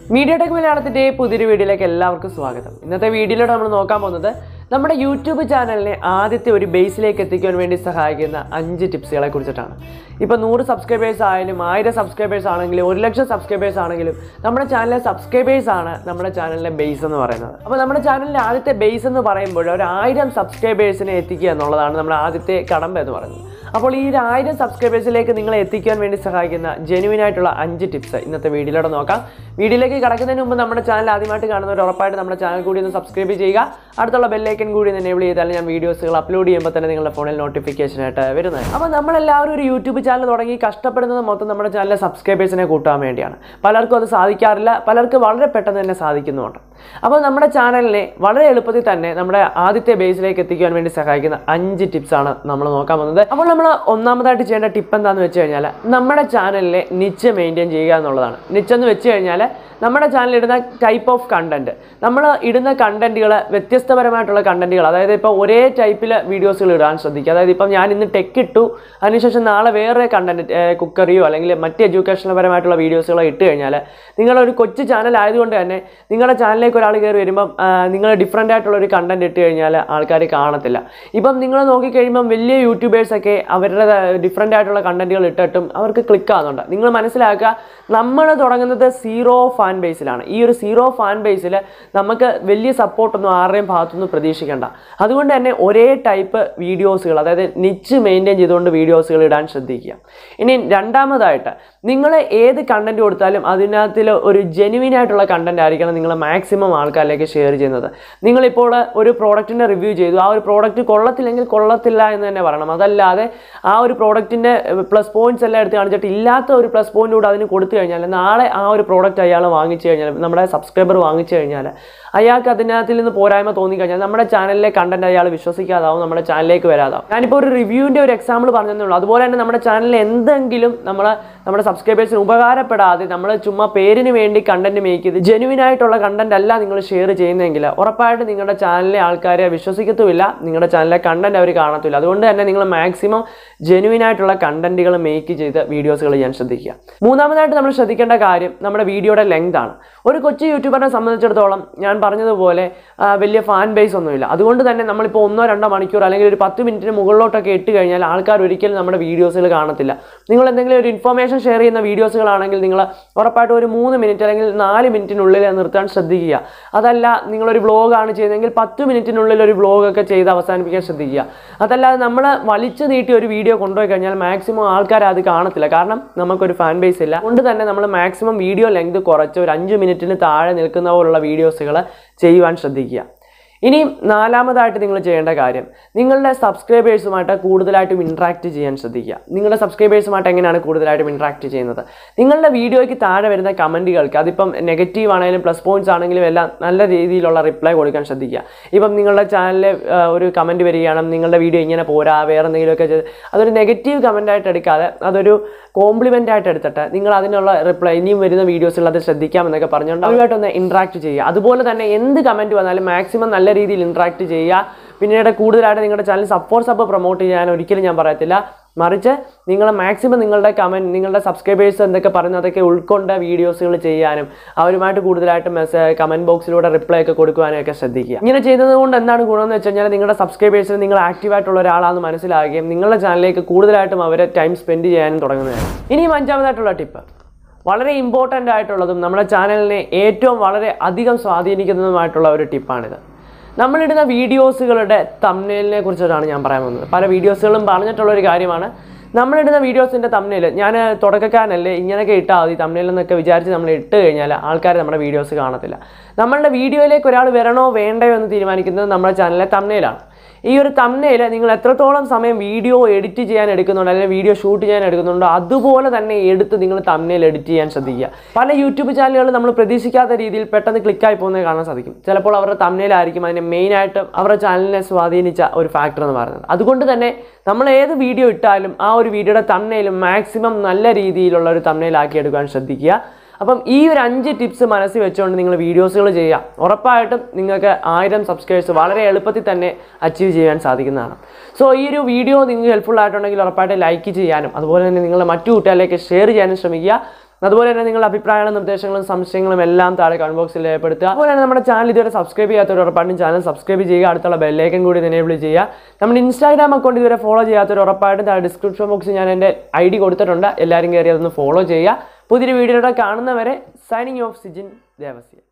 media tech മലയാളത്തിൻ്റെ പുതിയൊരു വീഡിയോയിലേക്ക് എല്ലാവർക്കും സ്വാഗതം ഇന്നത്തെ വീഡിയോയിലൂടെ നമ്മൾ നോക്കാൻ പോകുന്നത് നമ്മുടെ യൂട്യൂബ് ചാനലിനെ ആദ്യത്തെ ഒരു ബേസിലേക്ക് എത്തിക്കാൻ വേണ്ടി സഹായിക്കുന്ന അഞ്ച് ടിപ്സുകളെ കുറിച്ചിട്ടാണ് ഇപ്പോൾ നൂറ് സബ്സ്ക്രൈബേഴ്സ് ആയാലും ആയിരം സബ്സ്ക്രൈബേഴ്സ് ആണെങ്കിലും ഒരു ലക്ഷം സബ്സ്ക്രൈബേഴ്സ് ആണെങ്കിലും നമ്മുടെ ചാനലിലെ സബ്സ്ക്രൈബേഴ്സ് ആണ് നമ്മുടെ ചാനലിലെ ബേസ് എന്ന് പറയുന്നത് അപ്പോൾ നമ്മുടെ ചാനലിലെ ആദ്യത്തെ ബേസ് എന്ന് പറയുമ്പോൾ ഒരു ആയിരം സബ്സ്ക്രൈബേഴ്സിനെ എത്തിക്കുക എന്നുള്ളതാണ് നമ്മുടെ ആദ്യത്തെ കടമ്പ എന്ന് പറയുന്നത് അപ്പോൾ ഈ ഒരു ആയിരം സബ്സ്ക്രൈബേഴ്സിലേക്ക് നിങ്ങളെ എത്തിക്കാൻ വേണ്ടി സഹായിക്കുന്ന ജെനുവിൻ ആയിട്ടുള്ള അഞ്ച് ടിപ്സ് ഇന്നത്തെ വീഡിയോയിലൂടെ നോക്കാം വീഡിയോയിലേക്ക് കടക്കുന്നതിന് മുമ്പ് നമ്മുടെ ചാനൽ ആദ്യമായിട്ട് കാണുന്നവർ ഉറപ്പായിട്ട് നമ്മുടെ ചാനൽ കൂടി ഒന്ന് സബ്സ്ക്രൈബ് ചെയ്യുക അടുത്തുള്ള ബെല്ലൈക്കൻ കൂടി ഒന്ന് എനേബിൾ ചെയ്താൽ ഞാൻ വീഡിയോസുകൾ അപ്ലോഡ് ചെയ്യുമ്പോൾ തന്നെ നിങ്ങളുടെ ഫോണിൽ നോട്ടിഫിക്കേഷൻ ആയിട്ട് വരുന്നത് അപ്പോൾ നമ്മളെല്ലാവരും ഒരു യൂട്യൂബ് ചാനൽ തുടങ്ങി കഷ്ടപ്പെടുന്നത് മൊത്തം നമ്മുടെ ചാനലിലെ സബ്സ്ക്രൈബേഴ്സിനെ കൂട്ടാൻ വേണ്ടിയാണ് പലർക്കും അത് സാധിക്കാറില്ല പലർക്ക് വളരെ പെട്ടെന്ന് തന്നെ സാധിക്കുന്നുമുണ്ട് അപ്പോൾ നമ്മുടെ ചാനലിനെ വളരെ എളുപ്പത്തിൽ തന്നെ നമ്മുടെ ആദ്യത്തെ ബേസിലേക്ക് എത്തിക്കാൻ വേണ്ടി സഹായിക്കുന്ന അഞ്ച് ടിപ്സ് ആണ് നമ്മൾ നോക്കാൻ പോകുന്നത് അപ്പോൾ നമ്മൾ ഒന്നാമതായിട്ട് ചെയ്യേണ്ട ടിപ്പ് എന്താണെന്ന് വെച്ച് കഴിഞ്ഞാൽ നമ്മുടെ ചാനലിലെ നിച്ച് മെയിൻറ്റെയിൻ ചെയ്യുക എന്നുള്ളതാണ് നിച്ച് എന്ന് വെച്ച് കഴിഞ്ഞാൽ നമ്മുടെ ചാനലിൽ ഇടുന്ന ടൈപ്പ് ഓഫ് കണ്ടന്റ് നമ്മൾ ഇടുന്ന കണ്ടന്റുകൾ വ്യത്യസ്തപരമായിട്ടുള്ള കണ്ടന്റുകൾ അതായത് ഇപ്പോൾ ഒരേ ടൈപ്പിൽ വീഡിയോസുകൾ ഇടാൻ ശ്രദ്ധിക്കുക അതായത് ഇപ്പം ഞാൻ ഇന്ന് ടെക്ക് ഇട്ടു അതിനുശേഷം നാളെ വേറെ കണ്ടന്റ് കുക്കറിയോ അല്ലെങ്കിൽ മറ്റ് എഡ്യൂക്കേഷണൽ പരമായിട്ടുള്ള വീഡിയോസുകളോ ഇട്ട് കഴിഞ്ഞാൽ നിങ്ങളൊരു കൊച്ചു ചാനൽ ആയതുകൊണ്ട് തന്നെ നിങ്ങളുടെ ചാനലിലേക്ക് ഒരാൾ കയറി വരുമ്പം ആ, നിങ്ങൾ ഡിഫറെൻ്റ് ആയിട്ടുള്ള ഒരു കണ്ടന്റ് ഇട്ട് കഴിഞ്ഞാൽ ആൾക്കാർ കാണത്തില്ല ഇപ്പം നിങ്ങൾ നോക്കിക്കഴിയുമ്പം വലിയ യൂട്യൂബേഴ്സൊക്കെ അവരുടെ ഡിഫറെൻ്റ് ആയിട്ടുള്ള കണ്ടന്റുകൾ ഇട്ടിട്ടും അവർക്ക് ക്ലിക്ക് ആകുന്നുണ്ട് നിങ്ങൾ മനസ്സിലാക്കുക നമ്മൾ തുടങ്ങുന്നത് സീറോ ഫാൻ ബേസിലാണ് ഈ ഒരു സീറോ ഫാൻ ബേസിൽ നമുക്ക് വലിയ സപ്പോർട്ടൊന്നും ആരുടെയും ഭാഗത്തുനിന്ന് പ്രതീക്ഷിക്കേണ്ട അതുകൊണ്ട് തന്നെ ഒരേ ടൈപ്പ് വീഡിയോസുകൾ അതായത് നിച്ച് മെയിൻറ്റെയിൻ ചെയ്തുകൊണ്ട് വീഡിയോസുകൾ ഇടാൻ ശ്രദ്ധിക്കുക ഇനി രണ്ടാമതായിട്ട് നിങ്ങൾ ഏത് കണ്ടന്റ് കൊടുത്താലും അതിനകത്തിൽ ഒരു ജെനുവിൻ ആയിട്ടുള്ള കണ്ടന്റ് ആയിരിക്കണം നിങ്ങൾ മാക്സിമം ആൾക്കാരിലേക്ക് ഷെയർ ചെയ്യുന്നത് നിങ്ങളിപ്പോൾ ഒരു പ്രോഡക്റ്റിൻ്റെ റിവ്യൂ ചെയ്തു ആ ഒരു പ്രോഡക്റ്റ് കൊള്ളത്തില്ലെങ്കിൽ കൊള്ളത്തില്ല എന്ന് തന്നെ പറയണം അതല്ലാതെ ആ ഒരു പ്രോഡക്റ്റിൻ്റെ പ്ലസ് പോയിന്റ്സ് എല്ലാം എടുത്ത് കാണിച്ചിട്ട് ഇല്ലാത്ത ഒരു പ്ലസ് പോയിന്റ് കൂടെ അതിന് കൊടുത്തു കഴിഞ്ഞാൽ നാളെ ആ ഒരു പ്രോഡക്റ്റ് അയാൾ വാങ്ങിച്ചു കഴിഞ്ഞാൽ നമ്മുടെ സബ്സ്ക്രൈബർ വാങ്ങിച്ചു കഴിഞ്ഞാൽ അയാൾക്ക് അതിനകത്തിൽ നിന്ന് പോരായ്മ തോന്നിക്കഴിഞ്ഞാൽ നമ്മുടെ ചാനലിലെ കണ്ടന്റ് അയാൾ വിശ്വസിക്കാതാവും നമ്മുടെ ചാനലിലേക്ക് വരാതാവും ഞാനിപ്പോൾ ഒരു റിവ്യൂവിൻ്റെ ഒരു എക്സാമ്പിൾ പറഞ്ഞതേ അതുപോലെ തന്നെ നമ്മുടെ ചാനലിൽ എന്തെങ്കിലും നമ്മൾ നമ്മുടെ സബ്സ്ക്രൈബേഴ്സിന് ഉപകാരപ്പെടാതെ നമ്മൾ ചുമ്മാ പേരിന് വേണ്ടി കണ്ടന്റ് മേക്ക് ചെയ്ത് ജെനുവിൻ ആയിട്ടുള്ള കണ്ടന്റ് അല്ല നിങ്ങൾ ഷെയർ ചെയ്യുന്നതെങ്കിൽ ഉറപ്പായിട്ട് നിങ്ങളുടെ ചാനലിലെ ആൾക്കാരെ വിശ്വസിക്കത്തുമില്ല നിങ്ങളുടെ ചാനലിലെ കണ്ടന്റ് അവർ കാണത്തില്ല അതുകൊണ്ട് തന്നെ നിങ്ങൾ മാക്സിമം ജെനുവിൻ ആയിട്ടുള്ള കണ്ടന്റുകൾ മേക്ക് ചെയ്ത് വീഡിയോസുകൾ ചെയ്യാൻ ശ്രദ്ധിക്കുക മൂന്നാമതായിട്ട് നമ്മൾ ശ്രദ്ധിക്കേണ്ട കാര്യം നമ്മുടെ വീഡിയോയുടെ ലെങ്ത് ആണ് ഒരു കൊച്ചു യൂട്യൂബറിനെ സംബന്ധിച്ചിടത്തോളം ഞാൻ പറഞ്ഞതുപോലെ ആ, വലിയ ഫാൻ ബേസ് ഒന്നുമില്ല അതുകൊണ്ട് തന്നെ നമ്മളിപ്പോൾ ഒന്നോ രണ്ടോ മണിക്കൂർ അല്ലെങ്കിൽ ഒരു പത്ത് മിനിറ്റിന് മുകളിലോട്ടൊക്കെ ഇട്ട് കഴിഞ്ഞാൽ ആൾക്കാർ ഒരിക്കലും നമ്മുടെ വീഡിയോസുകൾ കാണത്തില്ല നിങ്ങൾ എന്തെങ്കിലും ഒരു ഇൻഫർമേഷൻ ഷെയർ ചെയ്യുന്ന വീഡിയോസുകളാണെങ്കിൽ നിങ്ങൾ ഉറപ്പായിട്ടും ഒരു മൂന്ന് മിനിറ്റ് അല്ലെങ്കിൽ നാല് മിനിറ്റിനുള്ളിൽ നിർത്താൻ ശ്രദ്ധിക്കുക അതല്ല നിങ്ങളൊരു വ്ളോഗാണ് ചെയ്യുന്നതെങ്കിൽ പത്ത് മിനിറ്റിനുള്ളിൽ ഒരു വ്ളോഗൊക്കെ ചെയ്ത് അവസാനിപ്പിക്കാൻ ശ്രദ്ധിക്കുക അതല്ലാതെ നമ്മൾ വലിച്ചു നീട്ടി ഒരു വീഡിയോ കൊണ്ടുപോയി കഴിഞ്ഞാൽ മാക്സിമം ആൾക്കാർ അത് കാണത്തില്ല കാരണം നമുക്കൊരു ഫാൻ ബേസ് ഇല്ല അതുകൊണ്ട് തന്നെ നമ്മൾ മാക്സിമം വീഡിയോ ലെങ്ത് കുറച്ച് ഒരു അഞ്ച് മിനിറ്റിന് താഴെ നിൽക്കുന്ന പോലുള്ള വീഡിയോസുകൾ ചെയ്യുവാൻ ശ്രദ്ധിക്കുക ഇനി നാലാമതായിട്ട് നിങ്ങൾ ചെയ്യേണ്ട കാര്യം നിങ്ങളുടെ സബ്സ്ക്രൈബേഴ്സുമായിട്ട് കൂടുതലായിട്ടും ഇൻട്രാക്ട് ചെയ്യാൻ ശ്രദ്ധിക്കുക നിങ്ങളുടെ സബ്സ്ക്രൈബേഴ്സുമായിട്ട് എങ്ങനെയാണ് കൂടുതലായിട്ടും ഇൻട്രാക്ട് ചെയ്യുന്നത് നിങ്ങളുടെ വീഡിയോയ്ക്ക് താഴെ വരുന്ന കമൻറ്റുകൾക്ക് അതിപ്പം നെഗറ്റീവ് ആണെങ്കിലും പ്ലസ് പോയിന്റ്സ് ആണെങ്കിലും എല്ലാം നല്ല രീതിയിലുള്ള റിപ്ലൈ കൊടുക്കാൻ ശ്രദ്ധിക്കുക ഇപ്പം നിങ്ങളുടെ ചാനലിൽ ഒരു കമൻറ്റ് വരികയാണ് നിങ്ങളുടെ വീഡിയോ ഇങ്ങനെ പോരാ വേറെ എന്തെങ്കിലുമൊക്കെ ചെയ്ത് അതൊരു നെഗറ്റീവ് കമൻ്റ് ആയിട്ട് എടുക്കാതെ അതൊരു കോംപ്ലിമെൻ്റ് ആയിട്ട് എടുത്തിട്ട് നിങ്ങൾ അതിനുള്ള റിപ്ലൈ ഇനിയും വരുന്ന വീഡിയോസിൽ അത് ശ്രദ്ധിക്കാമെന്നൊക്കെ പറഞ്ഞുകൊണ്ട് അവരുമായിട്ടൊന്ന് ഇൻട്രാക്ട് ചെയ്യുക അതുപോലെ തന്നെ എന്ത് കമൻറ്റ് വന്നാലും മാക്സിമം നല്ല രീതിയിൽ ഇൻട്രാക്ട് ചെയ്യുക പിന്നീട് കൂടുതലായിട്ട് നിങ്ങളുടെ ചാനൽ സപ്പോർട്ട് സപ്പ് പ്രൊമോട്ട് ചെയ്യാൻ ഒരിക്കലും ഞാൻ പറയത്തില്ല മറിച്ച് നിങ്ങൾ മാക്സിമം നിങ്ങളുടെ കമൻറ്റ് നിങ്ങളുടെ സബ്സ്ക്രൈബേഴ്സ് എന്തൊക്കെ പറയുന്നത് അതൊക്കെ ഉൾക്കൊണ്ട വീഡിയോസുകൾ ചെയ്യാനും അവരുമായിട്ട് കൂടുതലായിട്ട് മെസ്സേജ് കമൻറ്റ് ബോക്സിലൂടെ റിപ്ലൈ ഒക്കെ കൊടുക്കുവാനും ഒക്കെ ശ്രദ്ധിക്കുക ഇങ്ങനെ ചെയ്യുന്നത് കൊണ്ട് എന്താണ് ഗുണമെന്ന് വെച്ച് കഴിഞ്ഞാൽ നിങ്ങളുടെ സബ്സ്ക്രൈബേഴ്സിന് നിങ്ങൾ ആക്റ്റീവായിട്ടുള്ള ഒരാളാണെന്ന് മനസ്സിലാകുകയും നിങ്ങളുടെ ചാനലിലേക്ക് കൂടുതലായിട്ടും അവരെ ടൈം സ്പെൻഡ് ചെയ്യാനും തുടങ്ങുന്നതാണ് ഇനിയും അഞ്ചാമതായിട്ടുള്ള ടിപ്പ് വളരെ ഇമ്പോർട്ടൻ്റ് ആയിട്ടുള്ളതും നമ്മുടെ ചാനലിനെ ഏറ്റവും വളരെ അധികം സ്വാധീനിക്കുന്നതുമായിട്ടുള്ള ഒരു ടിപ്പാണിത് നമ്മളിടുന്ന വീഡിയോസുകളുടെ തമ്മിലിനെ കുറിച്ചിട്ടാണ് ഞാൻ പറയാൻ പോകുന്നത് പല വീഡിയോസുകളും പറഞ്ഞിട്ടുള്ള ഒരു കാര്യമാണ് നമ്മളിടുന്ന വീഡിയോസിൻ്റെ തമ്മിൽ ഞാൻ തുടക്കക്കാരനല്ലേ ഇങ്ങനെയൊക്കെ ഇട്ടാൽ മതി തമ്മിൽ എന്നൊക്കെ വിചാരിച്ച് നമ്മൾ ഇട്ട് കഴിഞ്ഞാൽ ആൾക്കാർ നമ്മുടെ വീഡിയോസ് കാണത്തില്ല നമ്മളുടെ വീഡിയോയിലേക്ക് ഒരാൾ വരണോ വേണ്ടയോ എന്ന് തീരുമാനിക്കുന്നത് നമ്മുടെ ചാനലിലെ തമ്മിലാണ് ഈ ഒരു തമ്മിൽ നിങ്ങൾ എത്രത്തോളം സമയം വീഡിയോ എഡിറ്റ് ചെയ്യാൻ എടുക്കുന്നുണ്ടോ അല്ലെങ്കിൽ വീഡിയോ ഷൂട്ട് ചെയ്യാൻ എടുക്കുന്നുണ്ടോ അതുപോലെ തന്നെ എടുത്ത് നിങ്ങൾ തമ്മിൽ എഡിറ്റ് ചെയ്യാൻ ശ്രദ്ധിക്കുക പല യൂട്യൂബ് ചാനലുകൾ നമ്മൾ പ്രതീക്ഷിക്കാത്ത രീതിയിൽ പെട്ടെന്ന് ക്ലിക്കായി പോകുന്നത് കാണാൻ സാധിക്കും ചിലപ്പോൾ അവരുടെ തമ്മിലായിരിക്കും അതിനെ മെയിനായിട്ട് അവരുടെ ചാനലിനെ സ്വാധീനിച്ച ഒരു ഫാക്ടർ എന്ന് പറയുന്നത് അതുകൊണ്ട് തന്നെ നമ്മൾ ഏത് വീഡിയോ ഇട്ടാലും ആ ഒരു വീഡിയോയുടെ തമ്മിലും മാക്സിമം നല്ല രീതിയിലുള്ള ഒരു തമ്മിലാക്കി എടുക്കാൻ ശ്രദ്ധിക്കുക അപ്പം ഈ ഒരു അഞ്ച് ടിപ്സ് മനസ്സിൽ വെച്ചുകൊണ്ട് നിങ്ങൾ വീഡിയോസുകൾ ചെയ്യുക ഉറപ്പായിട്ടും നിങ്ങൾക്ക് ആയിരം സബ്സ്ക്രൈബേഴ്സ് വളരെ എളുപ്പത്തിൽ തന്നെ അച്ചീവ് ചെയ്യാൻ സാധിക്കുന്നതാണ് സോ ഈ ഒരു വീഡിയോ നിങ്ങൾക്ക് ഹെൽപ്ഫുൾ ആയിട്ടുണ്ടെങ്കിൽ ഉറപ്പായിട്ട് ലൈക്ക് ചെയ്യാനും അതുപോലെ തന്നെ നിങ്ങളുടെ മറ്റു കൂട്ടുകാരിലേക്ക് ഷെയർ ചെയ്യാനും ശ്രമിക്കുക അതുപോലെ തന്നെ നിങ്ങളുടെ അഭിപ്രായങ്ങളും നിർദ്ദേശങ്ങളും സംശയങ്ങളും എല്ലാം താഴെ കമന്റ് ബോക്സിൽ രേഖപ്പെടുത്തുക അതുപോലെ തന്നെ നമ്മുടെ ചാനൽ ഇതുവരെ സബ്സ്ക്രൈബ് ചെയ്യാത്തവർ ഉറപ്പായിട്ടും ചാനൽ സബ്സ്ക്രൈബ് ചെയ്യുക അടുത്തുള്ള ബെല്ലൈക്കൻ കൂടി എനേബിൾ ചെയ്യുക നമ്മുടെ ഇൻസ്റ്റാഗ്രാം അക്കൗണ്ട് ഇതുവരെ ഫോളോ ചെയ്യാത്തവർ ഉറപ്പായിട്ടും താഴെ ഡിസ്ക്രിപ്ഷൻ ബോക്സിൽ ഞാൻ എൻ്റെ ഐ ഡി കൊടുത്തിട്ടുണ്ട് എല്ലാവരും കയറി അതൊന്ന് ഫോളോ ചെയ്യുക പുതിയൊരു വീഡിയോയുടെ കാണുന്നവരെ സൈനിങ് ഓഫ് സിജിൻ ദേവസ്യ